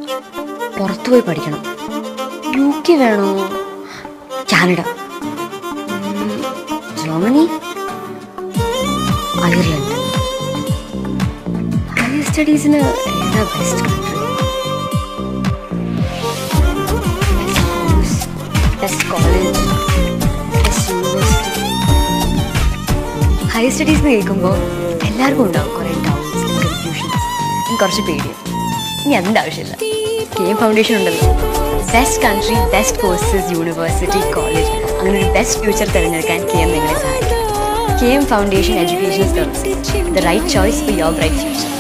പുറത്തു പോയി പഠിക്കണം യു കെ വേണോ കാനഡ ഉം, ജർമ്മനി അയർലൻഡ് ഹയർ സ്റ്റഡീസിന് ഏതാ best country best college best university higher studies എന്ന് കേൾക്കുമ്പോൾ എല്ലാവർക്കും ഉണ്ടാവും കുറേ ഡൗട്ട്സ് കൺഫ്യൂഷൻസ് കുറച്ച് പേടിയും ഇനി അതിൻ്റെ ആവശ്യമില്ല കെ എം ഫൗണ്ടേഷൻ ഉണ്ടല്ലോ best country best courses university college അങ്ങനെ ഒരു ബെസ്റ്റ് ഫ്യൂച്ചർ തിരഞ്ഞെടുക്കാൻ കെ എം നിങ്ങളെ സഹായിക്കും K M foundation education service the right choice for your bright future